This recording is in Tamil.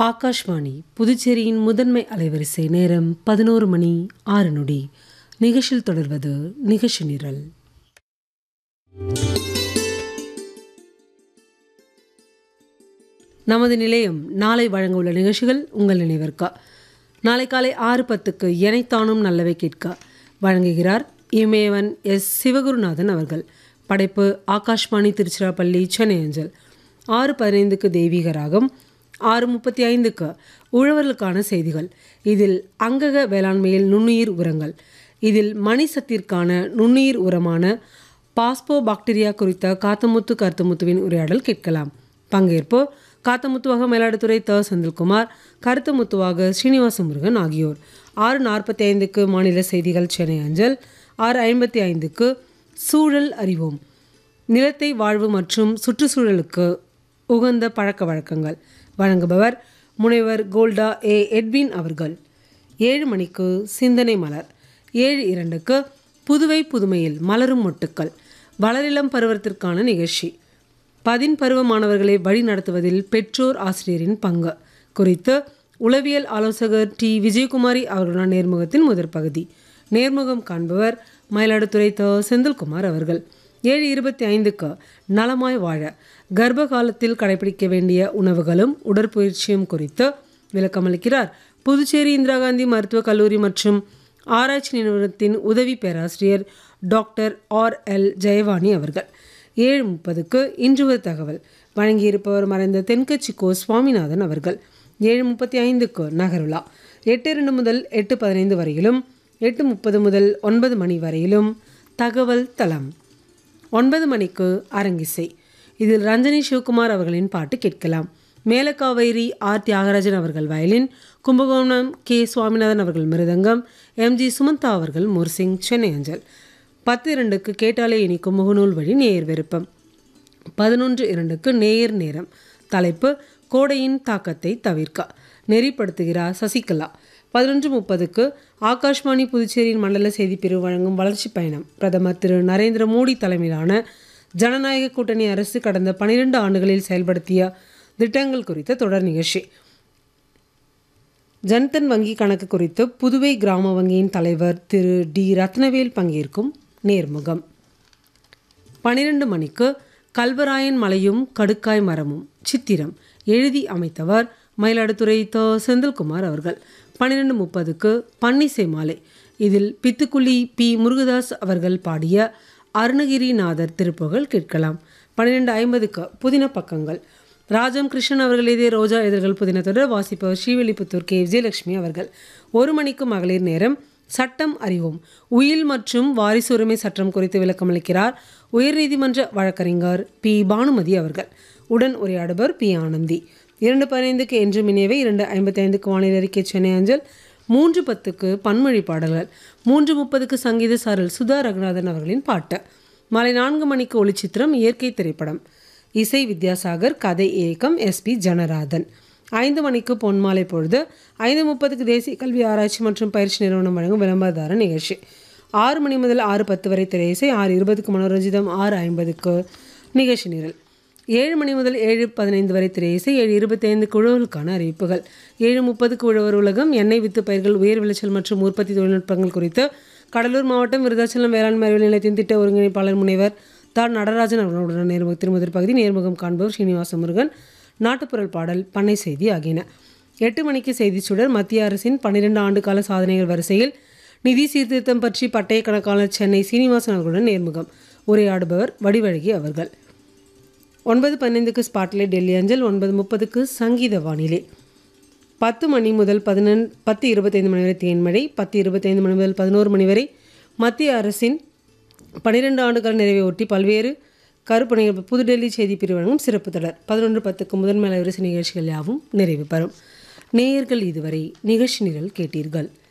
ஆகாஷ்வாணி புதுச்சேரியின் முதன்மை அலைவரிசை நேரம் பதினோரு மணி ஆறு நொடி நிகழ்ச்சியில் தொடர்வது நிகழ்ச்சி நிரல் நமது நிலையம் நாளை வழங்க உள்ள நிகழ்ச்சிகள் உங்கள் நினைவிற்கா நாளை காலை ஆறு பத்துக்கு எனைத்தானும் நல்லவை கேட்க வழங்குகிறார் இமயவன் எஸ் சிவகுருநாதன் அவர்கள் படைப்பு ஆகாஷ்வாணி திருச்சிராப்பள்ளி சென்னை அஞ்சல் ஆறு பதினைந்துக்கு தெய்வீக ராகம் ஆறு முப்பத்தி ஐந்துக்கு உழவர்களுக்கான செய்திகள் இதில் அங்கக வேளாண்மையில் நுண்ணுயிர் உரங்கள் இதில் மணி சத்திற்கான நுண்ணுயிர் உரமான பாஸ்போ பாக்டீரியா குறித்த காத்தமுத்து கருத்துமுத்துவின் உரையாடல் கேட்கலாம் பங்கேற்போர் காத்தமுத்துவாக மயிலாடுதுறை த செந்தில்குமார் கருத்துமுத்துவாக ஸ்ரீனிவாச முருகன் ஆகியோர் ஆறு நாற்பத்தி ஐந்துக்கு மாநில செய்திகள் சென்னை அஞ்சல் ஆறு ஐம்பத்தி ஐந்துக்கு சூழல் அறிவோம் நிலத்தை வாழ்வு மற்றும் சுற்றுச்சூழலுக்கு உகந்த பழக்க வழக்கங்கள் வழங்குபவர் முனைவர் கோல்டா ஏ எட்வின் அவர்கள் ஏழு மணிக்கு சிந்தனை மலர் ஏழு இரண்டுக்கு புதுவை புதுமையில் மலரும் மொட்டுக்கள் வளரிளம் பருவத்திற்கான நிகழ்ச்சி பதின் பருவ மாணவர்களை வழி நடத்துவதில் பெற்றோர் ஆசிரியரின் பங்கு குறித்து உளவியல் ஆலோசகர் டி விஜயகுமாரி அவர்களுடன் நேர்முகத்தின் முதற் பகுதி நேர்முகம் காண்பவர் மயிலாடுதுறை த செந்தில்குமார் அவர்கள் ஏழு இருபத்தி ஐந்துக்கு நலமாய் வாழ கர்ப்ப காலத்தில் கடைபிடிக்க வேண்டிய உணவுகளும் உடற்பயிற்சியும் குறித்து விளக்கமளிக்கிறார் புதுச்சேரி இந்திரா காந்தி மருத்துவக் கல்லூரி மற்றும் ஆராய்ச்சி நிறுவனத்தின் உதவி பேராசிரியர் டாக்டர் ஆர் எல் ஜெயவாணி அவர்கள் ஏழு முப்பதுக்கு இன்று ஒரு தகவல் வழங்கியிருப்பவர் மறைந்த தென்கட்சி கோ சுவாமிநாதன் அவர்கள் ஏழு முப்பத்தி ஐந்துக்கு நகருலா எட்டு இரண்டு முதல் எட்டு பதினைந்து வரையிலும் எட்டு முப்பது முதல் ஒன்பது மணி வரையிலும் தகவல் தளம் ஒன்பது மணிக்கு அரங்கிசை இதில் ரஞ்சனி சிவகுமார் அவர்களின் பாட்டு கேட்கலாம் மேலக்காவேரி ஆர் தியாகராஜன் அவர்கள் வயலின் கும்பகோணம் கே சுவாமிநாதன் அவர்கள் மிருதங்கம் எம்ஜி சுமந்தா அவர்கள் முர்சிங் சென்னை அஞ்சல் பத்து இரண்டுக்கு கேட்டாலே இனிக்கும் முகநூல் வழி நேயர் விருப்பம் பதினொன்று இரண்டுக்கு நேயர் நேரம் தலைப்பு கோடையின் தாக்கத்தை தவிர்க்க நெறிப்படுத்துகிறார் சசிகலா பதினொன்று முப்பதுக்கு ஆகாஷ்வாணி புதுச்சேரியின் மண்டல செய்திப்பிரிவு வழங்கும் வளர்ச்சி பயணம் பிரதமர் திரு நரேந்திர மோடி தலைமையிலான ஜனநாயக கூட்டணி அரசு கடந்த பனிரெண்டு ஆண்டுகளில் செயல்படுத்திய திட்டங்கள் குறித்த தொடர் நிகழ்ச்சி ஜன்தன் வங்கி கணக்கு குறித்து புதுவை கிராம வங்கியின் தலைவர் திரு டி ரத்னவேல் பங்கேற்கும் நேர்முகம் பனிரெண்டு மணிக்கு கல்வராயன் மலையும் கடுக்காய் மரமும் சித்திரம் எழுதி அமைத்தவர் மயிலாடுதுறை த செந்தில்குமார் அவர்கள் பன்னிரெண்டு முப்பதுக்கு பன்னிசை மாலை இதில் பித்துக்குழி பி முருகதாஸ் அவர்கள் பாடிய அருணகிரிநாதர் திருப்புகள் கேட்கலாம் பன்னிரெண்டு ஐம்பதுக்கு புதின பக்கங்கள் ராஜம் கிருஷ்ணன் அவர்கள் இதே ரோஜா இதழ்கள் புதினத்தொடர் வாசிப்பவர் ஸ்ரீவில்லிபுத்தூர் கே விஜயலட்சுமி அவர்கள் ஒரு மணிக்கு மகளிர் நேரம் சட்டம் அறிவோம் உயில் மற்றும் வாரிசு உரிமை சட்டம் குறித்து விளக்கமளிக்கிறார் உயர்நீதிமன்ற வழக்கறிஞர் பி பானுமதி அவர்கள் உடன் உரையாடுபவர் பி ஆனந்தி இரண்டு பதினைந்துக்கு என்று மினேவை இரண்டு ஐம்பத்தி ஐந்துக்கு வானிலை அறிக்கை சென்னை அஞ்சல் மூன்று பத்துக்கு பன்மொழி பாடல்கள் மூன்று முப்பதுக்கு சங்கீத சாரல் சுதா ரகுநாதன் அவர்களின் பாட்டு மாலை நான்கு மணிக்கு ஒளிச்சித்திரம் இயற்கை திரைப்படம் இசை வித்யாசாகர் கதை இயக்கம் எஸ்பி ஜனராதன் ஐந்து மணிக்கு பொன்மாலை பொழுது ஐந்து முப்பதுக்கு தேசிய கல்வி ஆராய்ச்சி மற்றும் பயிற்சி நிறுவனம் வழங்கும் விளம்பரதார நிகழ்ச்சி ஆறு மணி முதல் ஆறு பத்து வரை திரையிசை ஆறு இருபதுக்கு மனோரஞ்சிதம் ஆறு ஐம்பதுக்கு நிகழ்ச்சி நிரல் ஏழு மணி முதல் ஏழு பதினைந்து வரை திரையிசை ஏழு இருபத்தி ஐந்துக்கு உழவர்களுக்கான அறிவிப்புகள் ஏழு முப்பதுக்கு உழவர் உலகம் எண்ணெய் வித்து பயிர்கள் உயர் விளைச்சல் மற்றும் உற்பத்தி தொழில்நுட்பங்கள் குறித்து கடலூர் மாவட்டம் விருதாச்சலம் வேளாண்மை அறிவியல் நிலையத்தின் திட்ட ஒருங்கிணைப்பாளர் முனைவர் தான் நடராஜன் அவர்களுடன் நேர்முகத்தின் முதற் பகுதி நேர்முகம் காண்பவர் ஸ்ரீனிவாச முருகன் நாட்டுப்புறல் பாடல் பண்ணை செய்தி ஆகியன எட்டு மணிக்கு செய்திச் சுடர் மத்திய அரசின் பன்னிரெண்டு ஆண்டுகால சாதனைகள் வரிசையில் நிதி சீர்திருத்தம் பற்றி பட்டய கணக்காளர் சென்னை சீனிவாசன் அவர்களுடன் நேர்முகம் உரையாடுபவர் வடிவழகி அவர்கள் ஒன்பது பதினைந்துக்கு ஸ்பாட்லைட் டெல்லி அஞ்சல் ஒன்பது முப்பதுக்கு சங்கீத வானிலை பத்து மணி முதல் பதினெண் பத்து இருபத்தைந்து மணி வரை தேன்மழை பத்து இருபத்தைந்து மணி முதல் பதினோரு மணி வரை மத்திய அரசின் பனிரெண்டு ஆண்டுகள் நிறைவை ஒட்டி பல்வேறு கருப்பணிகள் புதுடெல்லி செய்தி பிரிவு வழங்கும் சிறப்பு தொடர் பதினொன்று பத்துக்கு முதன்மை அலைவரிசை நிகழ்ச்சிகள் யாவும் நிறைவு பெறும் நேயர்கள் இதுவரை நிகழ்ச்சி நிரல் கேட்டீர்கள்